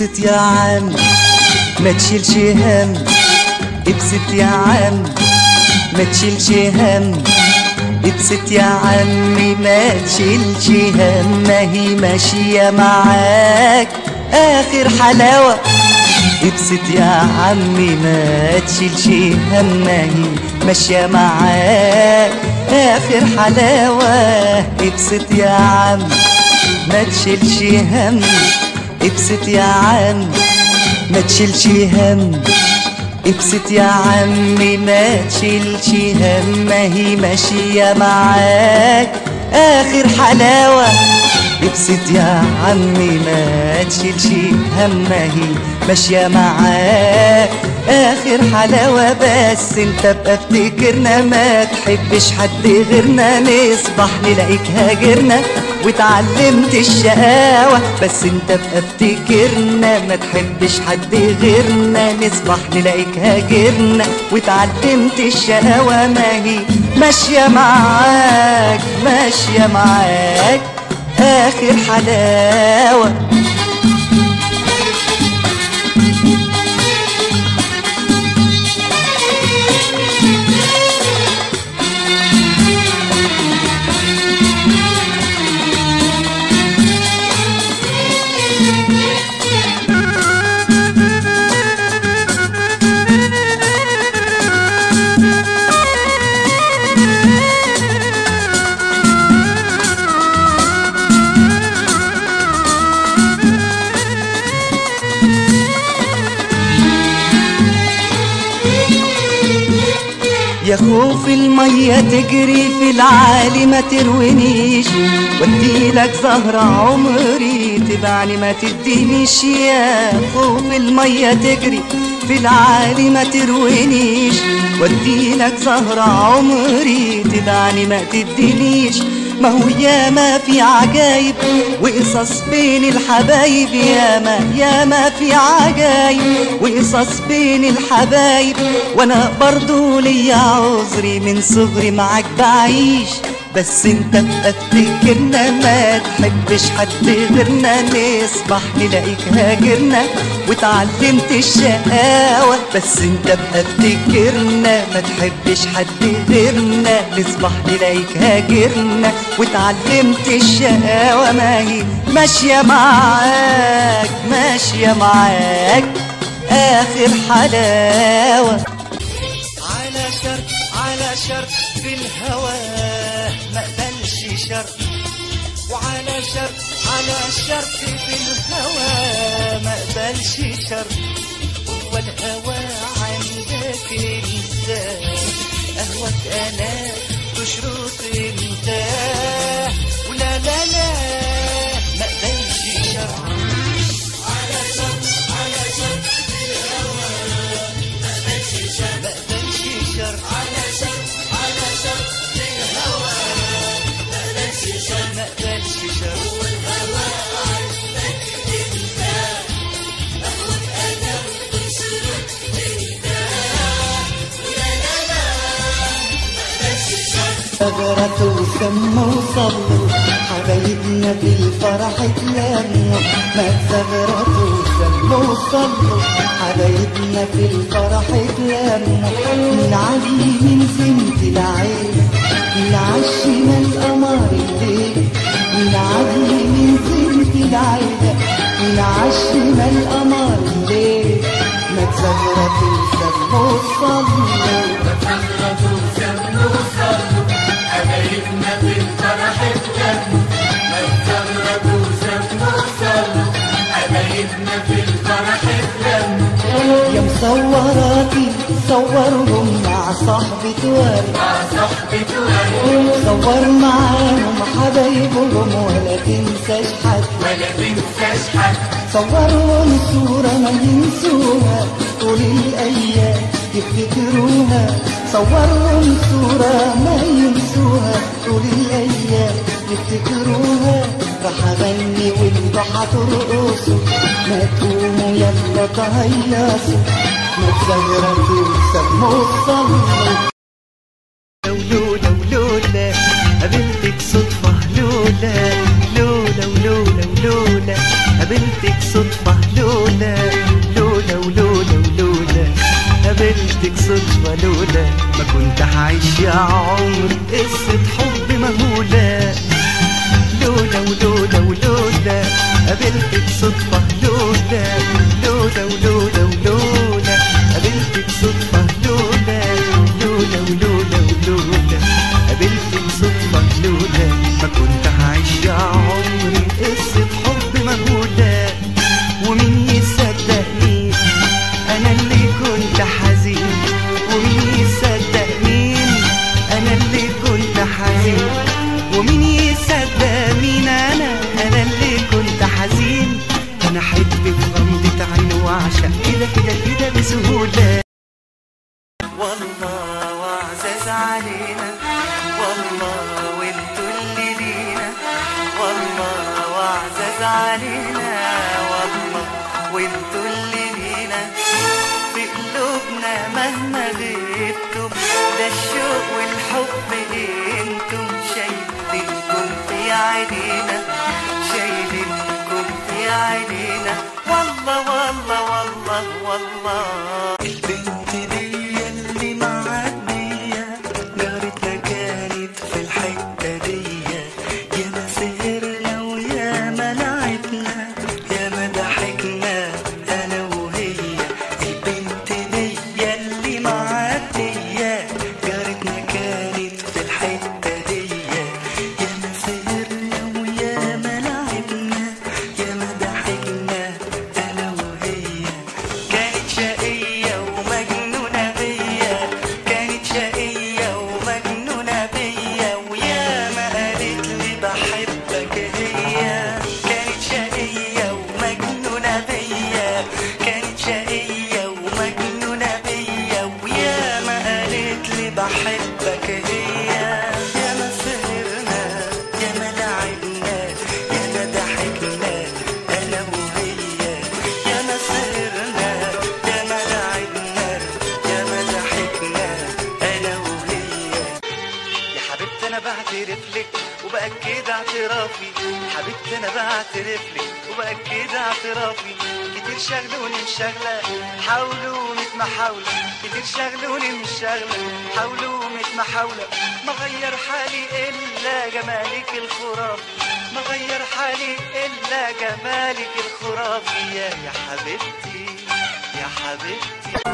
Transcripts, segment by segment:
ابسط يا عم ما تشيلش هم ابسط يا عم ما تشيلش هم ابسط يا عمي ما تشيلش هم ما هي ماشية معاك آخر حلاوة ابسط يا عمي ما تشيلش هم ما هي ماشية معاك آخر حلاوة ابسط يا عم ما تشيلش هم ابسط يا عم ما تشيلش هم ابسط يا عمي ما تشيلش هم ما هي ماشية معاك آخر حلاوة ابسط يا عمي ما تشيلش هم ما هي ماشية معاك آخر حلاوة بس انت بقى افتكرنا ما تحبش حد غيرنا نصبح نلاقيك هاجرنا واتعلمت الشقاوة بس انت بقى افتكرنا ما تحبش حد غيرنا نصبح نلاقيك هاجرنا واتعلمت الشقاوة ما هي ماشية معاك ماشية معاك آخر حلاوة يا خوف المية تجري في العالي ما تروينيش وديلك زهرة عمري تبعني ما تدينيش يا خوف المية تجري في العالي ما تروينيش وديلك زهرة عمري تبعني ما تدينيش ما هو ياما في عجايب وقصص بين الحبايب ياما ياما في عجايب وقصص بين الحبايب وانا برضو ليا عذري من صغري معاك بعيش بس انت بقى افتكرنا ما تحبش حد غيرنا نصبح نلاقيك هاجرنا واتعلمت الشقاوة بس انت بقى افتكرنا ما تحبش حد غيرنا نصبح نلاقيك هاجرنا واتعلمت الشقاوة ما هي ماشية معاك ماشية معاك آخر حلاوة على شرط على شرط في الهوى ما قبلش شرط وعلى شرط على شرط في الهوى ما قبلش شرط هو الهوى عندك انت اهوك انا تشرط انت ولا لا لا ما قبلش شرط على شرط على شرط في الهوى ما قبلش شرط ما قبلش شرط على شرط على شرط في الهوى ما قبلش شرط ما قبلش شرط والهوى عندك انت اهوك انا تشرط انت ولا لا لا ما قبلش شرط ثغرة وسموا وصلوا حبايبنا بالفرح اتلموا ما ثغرة وسموا وصلوا حبايبنا في الفرح اتلموا من علي من سمت العين من عالشمال قمر الليل من علي من سمت العين من عالشمال قمر الليل ما ثغرة وسموا وصلوا حبايبنا في الفرح اتلموا ما استغربوا سموا صلوا حبايبنا في الفرح اتلموا يا مصوراتي صورهم مع صاحبة ورد مع صحبة ورد صور معاهم حبايبهم ولا تنساش حد ولا تنساش حد صورهم صورة ما ينسوها طول الأيام يفتكروها صورهم صورة ما ينسوها طول الأيام يفتكروها راح أغني وانتوا هترقصوا ما تقوموا يلا تهيصوا ما تزغرطوا سموا صلوا لولا ولولا قابلتك صدفة لولا لولا ولولا ولولا قابلتك صدفة لولا لولا ولولا ولولا قابلتك صدفة لولا ما كنت هعيش يا عمر قصة حب مهولة لولا ولولا ولولا قابلتك صدفة لولا لولا ولولا ولولا قابلتك صدفة لولا لولا ولولا ولولا قابلتك صدفة لولا ما كنت هعيش يا عمري قصة حب مهولة ومين يصدق مين أنا اللي كنت حزين ومين يصدق مين أنا اللي كنت حزين ومين يصدق مين أنا أنا اللي كنت حزين أنا أحب في غمضة عين وأعشق كده كده كده بسهولة والله وعزاز علينا والله وانتوا اللي لينا والله وعزاز علينا والله وانتوا اللي لينا في قلوبنا مهما غبتم ده الشوق والحب انتم شايلينكم في عينينا شايلينكم في عينينا والله والله والله والله البنت دي اللي معدية جارتنا كانت في الحتة دي يا ما سهرنا ويا ما لعبنا يا ما ضحكنا انا وهي البنت دي اللي معدية جارتنا كانت في الحتة دي يا ما سهرنا ويا ما لعبنا يا ما ضحكنا انا وهي كانت شقية ومجنونة بيا كانت شقية ومجنونة بيا ويا ما قالت لي بحبك هي كانت شقية ومجنونة بيا كانت شقية ومجنونة بيا ويا ما قالت لي بحبك هي يا ما سهرنا يا ما لعبنا يا ما ضحكنا انا وهي يا ما سهرنا يا ما لعبنا يا ما ضحكنا انا وهي يا حبيبتي انا بعترف لك وباكد اعترافي حبيبتي انا بعترف لك وباكد اعترافي كتير شغلوني مش شغله حاولوا ميت محاوله كتير شغلوني مش شغله حاولوا ميت محاوله ما غير حالي الا جمالك الخرافي ما غير حالي الا جمالك الخرافي يا يا حبيبتي يا حبيبتي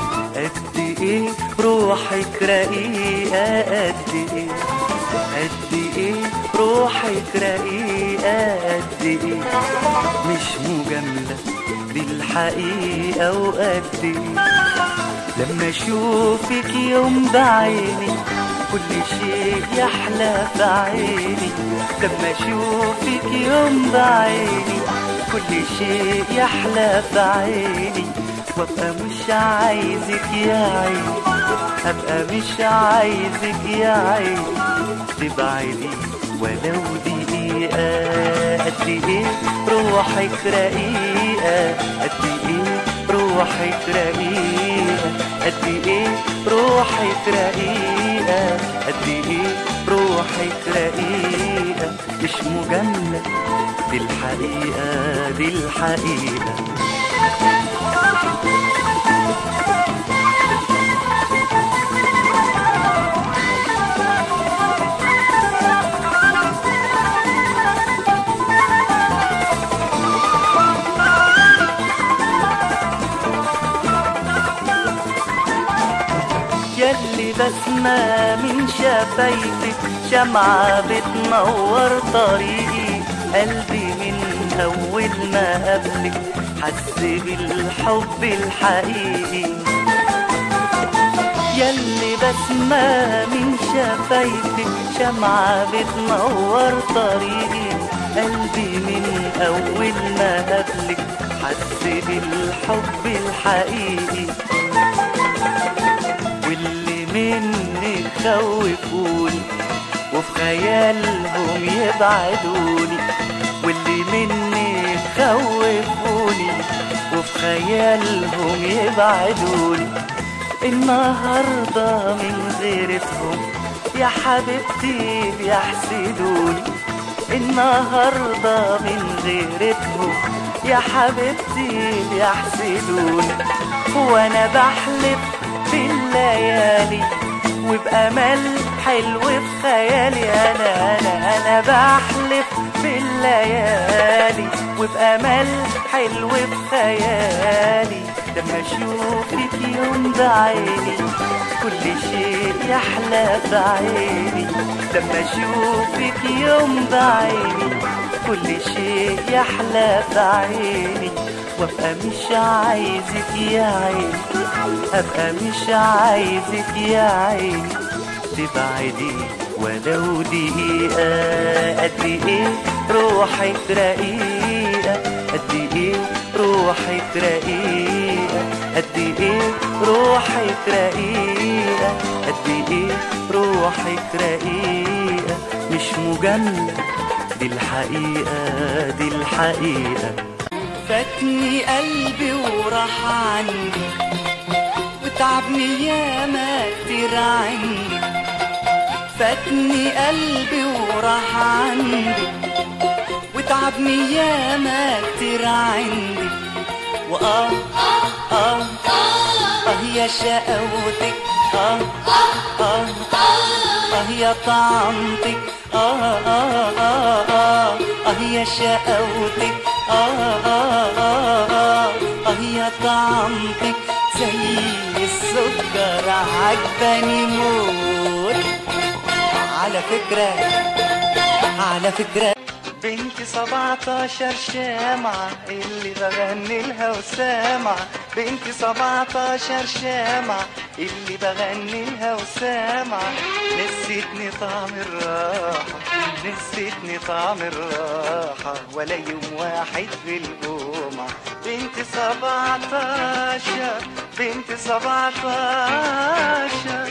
قد ايه روحك رقيقة قد ايه قد ايه روحك رقيقة قد ايه مش مجاملة دي الحقيقة وقد ايه لما اشوفك يوم بعيني كل شيء يحلى في عيني لما اشوفك يوم بعيني كل شيء يحلى في عيني وابقى مش عايزك يا عيني ابقى مش عايزك يا عيني تبعدي ولو دقيقة قد ايه روحك رقيقة قد ايه روحك رقيقة قد ايه روحك رقيقة قد ايه روحك رقيقة مش مجاملة دي الحقيقة دي الحقيقة ياللي بسمة من شفايفك شمعة بتنور طريقي قلبي من أول ما قابلك حس بالحب الحقيقي ياللي بسمة من شفايفك شمعة بتنور طريقي قلبي من أول ما قابلك حس بالحب الحقيقي واللي مني خوفوني وفي خيالهم يبعدوني واللي مني خوفوني وفي خيالهم يبعدوني النهاردة من غيرتهم يا حبيبتي بيحسدوني النهاردة من غيرتهم يا حبيبتي بيحسدوني وانا بحلف بالليالي وبأمل حلو في خيالي انا انا انا بحلف بالليالي وبأمل حلو في خيالي لما اشوفك يوم بعيني كل شيء يحلى بعيني لما اشوفك يوم بعيني كل شيء يحلى بعيني وابقى مش عايزك يا عيني ابقى مش عايزك يا عيني تبعدي ولو دقيقة قد ايه روحك رقيقة قد ايه روحك رقيقة قد ايه روحك رقيقة قد ايه روحك رقيقة مش مجاملة دي الحقيقة دي الحقيقة فاتني قلبي وراح عني وتعبني ياما كتير عني فاتني قلبي وراح عندي وتعبني ياما كتير عندي وآه آه آه آه يا شقاوتك آه آه آه يا طعمتك آه آه آه آه آه يا شقاوتك آه آه آه آه آه يا طعمتك زي السكر عجباني موت على فكرة على فكرة بنتي 17 شامعة اللي بغني لها وسامعة بنتي 17 شامعة اللي بغني لها وسامعة نسيتني طعم الراحة نسيتني طعم الراحة ولا يوم واحد في الجمعة بنتي 17 بنتي 17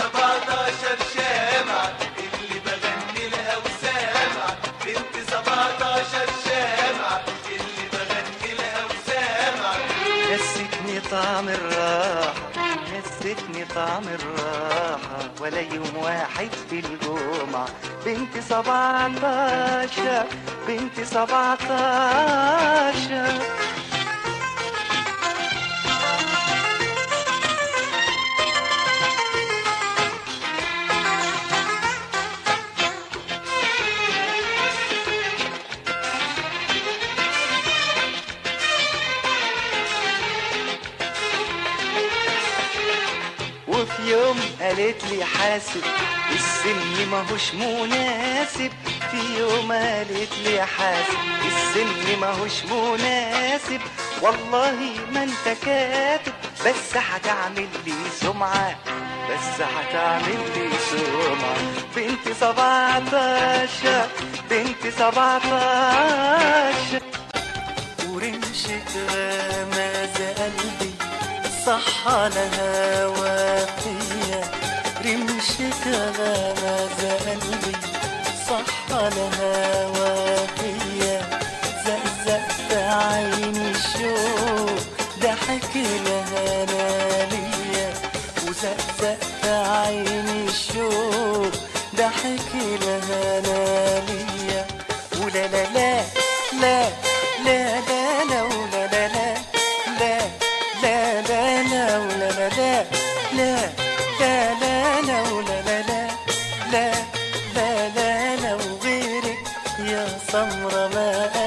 نسيتني طعم الراحة نسيتني طعم الراحة ولا يوم واحد في الجمعة بنتي 17 بنتي 17 وفي يوم قالت لي حاسب السن ماهوش مناسب في يوم قالت لي حاسب السن ماهوش مناسب والله ما انت كاتب بس هتعمل لي سمعة بس هتعمل لي سمعة بنتي 17 بنتي 17 ورمشة غماز قلبي صح على هواقية رمشة غماز قلبي صح على هواقية زقزقت عيني الشوق ضحك لها ليا وزقزقت عيني الشوق ضحك لها ليا ولا لا لا لا لا لا لا ولا لا لا لا لا لا لا ولا لا لا لا لا لا لا ولا لا لا لا لا لا لا وغيرك يا سمرة ما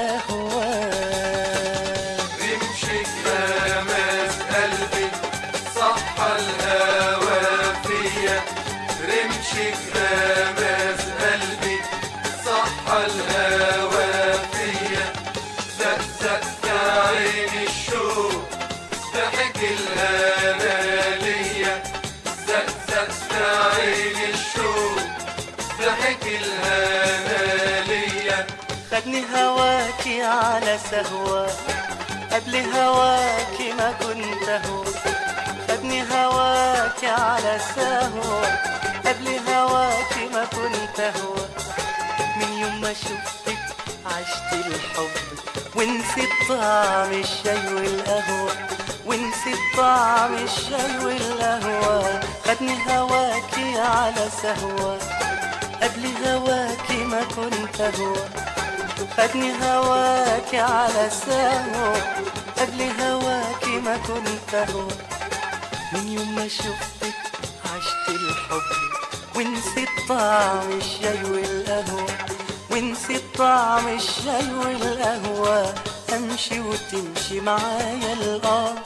أهواك رمشك لمس قلبي صح الهوى فيا رمشك لمس قلبي صح الهوى فيا زقزقت عيني الشوق ضحك الهنا ليا زقزقت عيني الشوق ضحك الهنا ليا خدني هواكي على سهوة قبل هواكي ما كنت هو خدني هواكي على سهوة قبل هواكي ما كنت هو من يوم ما شفتك عشت الحب ونسيت طعم الشاي والقهوة ونسيت طعم الشاي والقهوة خدني هواكي على سهوة قبل هواكي ما كنت هو خدني هواك على سهو قبل هواك ما كنت اهو من يوم ما شفتك عشت الحب ونسيت طعم الشاي والقهوة ونسيت طعم الشاي والقهوة امشي وتمشي معايا القمر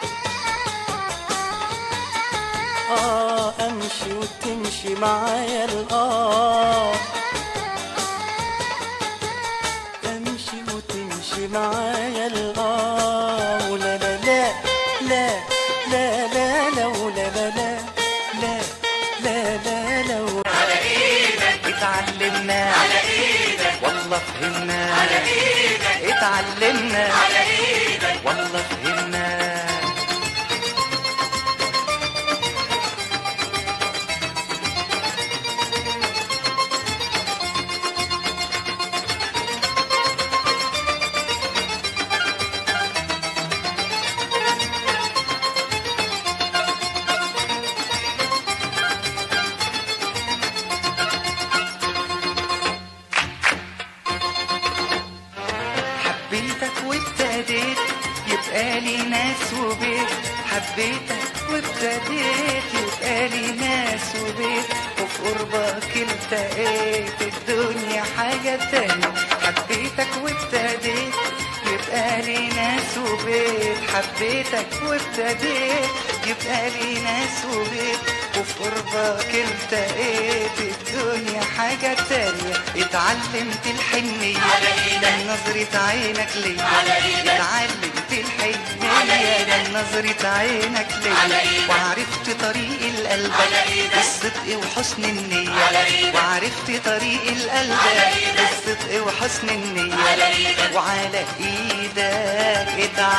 اه امشي وتمشي معايا القمر امشي وتمشي معايا القمر لا لا لا لا لا لا لا ولا لا لا لا لا لا لا على ايدك اتعلمنا على ايدك والله فهمنا على ايدك اتعلمنا على ايدك والله فهمنا حبيتك وابتديت يبقى لي ناس وبيت حبيتك وابتديت يبقى لي ناس وبيت وفي قربك التقيت الدنيا حاجة تانية حبيتك وابتديت يبقى لي ناس وبيت حبيتك وابتديت يبقى لي ناس وبيت وفي قربك التقيت الدنيا حاجة تانية اتعلمت الحنية من نظرة عينك ليا اتعلمت الحنية من نظرة عينك ليا وعرفت طريق القلب بالصدق وحسن النية وعرفت طريق القلب بالصدق وحسن النية وعلى ايدك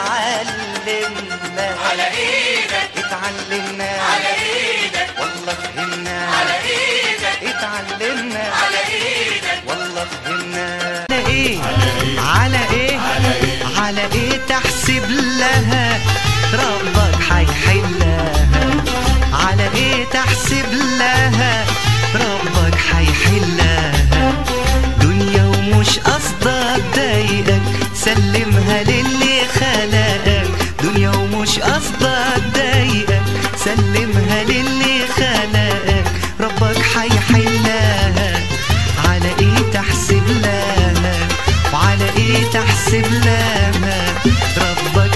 اتعلمنا على ايدك اتعلمنا على ايدك والله فهمنا على ايدك اتعلمنا على ايدك والله فهمنا على ايه على ايه على ايه تحسب لها ربك هيحلها على ايه تحسب لها ربك هيحلها دنيا ومش قصدك ضايقك سلمها للي خلقك دنيا ومش قصدك ضايقك سلمها للي خلقك ربك هيحلها على ايه تحسب لها وعلى ايه تحسب لها ربك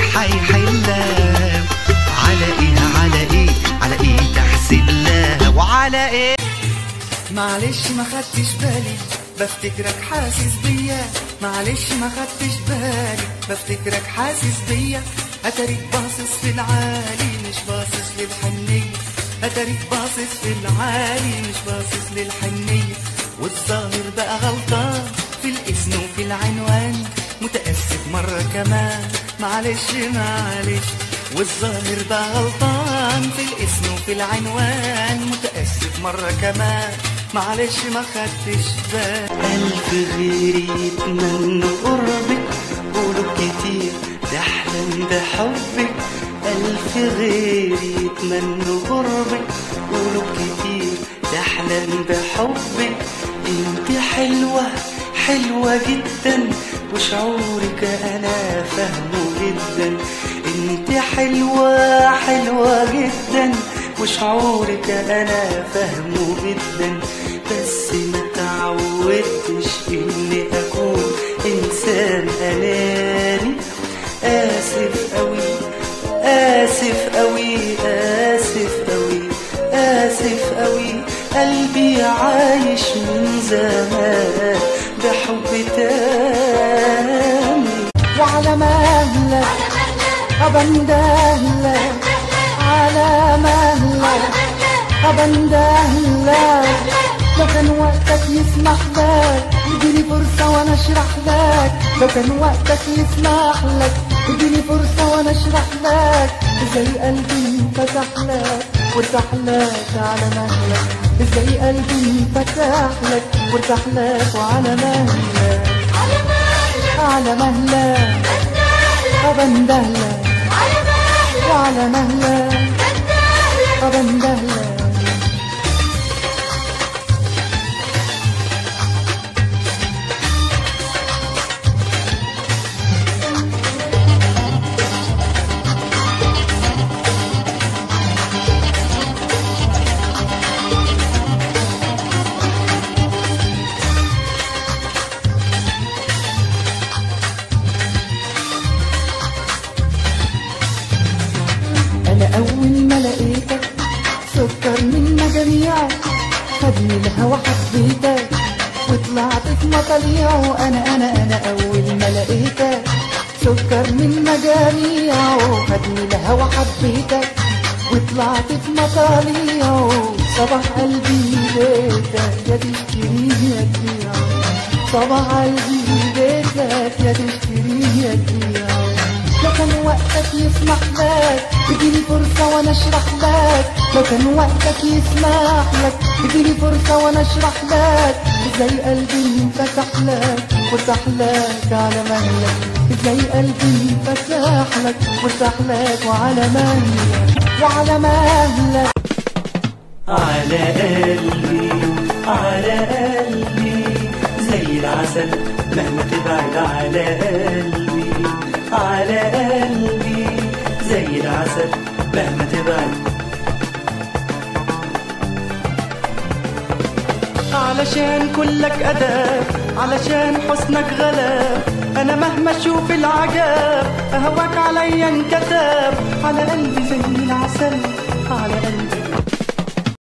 هيحلها على ايه على ايه على ايه تحسب لها وعلى ايه معلش ما خدتش بالي بفتكرك حاسس بيا معلش ما خدتش بالي بفتكرك حاسس بيا اتاريك باصص في العالي مش باصص للحنية اتاريك باصص في العالي مش باصص للحنية والظاهر بقى غلطان في الاسم وفي العنوان متأسف مرة كمان معلش معلش والظاهر بقى غلطان في الاسم وفي العنوان متأسف مرة كمان معلش ما خدتش بالي ألف غيري يتمنوا قربك قولوا كتير تحلم بحبك ألف غيري يتمنوا قربك قولوا كتير تحلم بحبك انت حلوة حلوة جدا وشعورك أنا فاهمه جدا انت حلوة حلوة جدا وشعورك أنا فاهمه جدا بس ما تعودتش إني أكون إنسان أناني آسف أوي آسف أوي آسف أوي آسف أوي قلبي عايش من زمان بحب تاني وعلى مهلك أبندهلك على مهلك أبندهلك لو كان وقتك يسمح لك اديني فرصة وانا اشرح لك لو كان وقتك يسمح لك اديني فرصة وانا اشرح لك ازاي قلبي انفتح لك وارتاح لك على مهلك ازاي قلبي انفتح لك وارتاح لك وعلى مهلك على مهلك أبندهلك وعلى مهلك أبندهلك سكر من مجاميعه خدني الهوى حبيتك وطلعت في مطاليعه انا انا انا اول ما لقيتك سكر من مجاميعه خدني الهوى حبيتك وطلعت في مطاليعه صباح قلبي بيتك يا تشتريه يا تبيعه صباح قلبي بيتك يا تشتريه يا تبيعه لو كان وقتك يسمح لك اديني فرصة وانا اشرح لك لو كان وقتك يسمح لك اديني فرصة وانا اشرح لك ازاي قلبي انفتح لك وارتاح لك على مهلك ازاي قلبي انفتح لك وارتاح لك وعلى مهلك وعلى مهلك على قلبي على قلبي زي العسل مهما تبعد على قلبي على قلبي زي العسل مهما تبعد علشان كلك أداب علشان حسنك غلاب أنا مهما أشوف العجاب أهواك عليا انكتاب على قلبي زي العسل على قلبي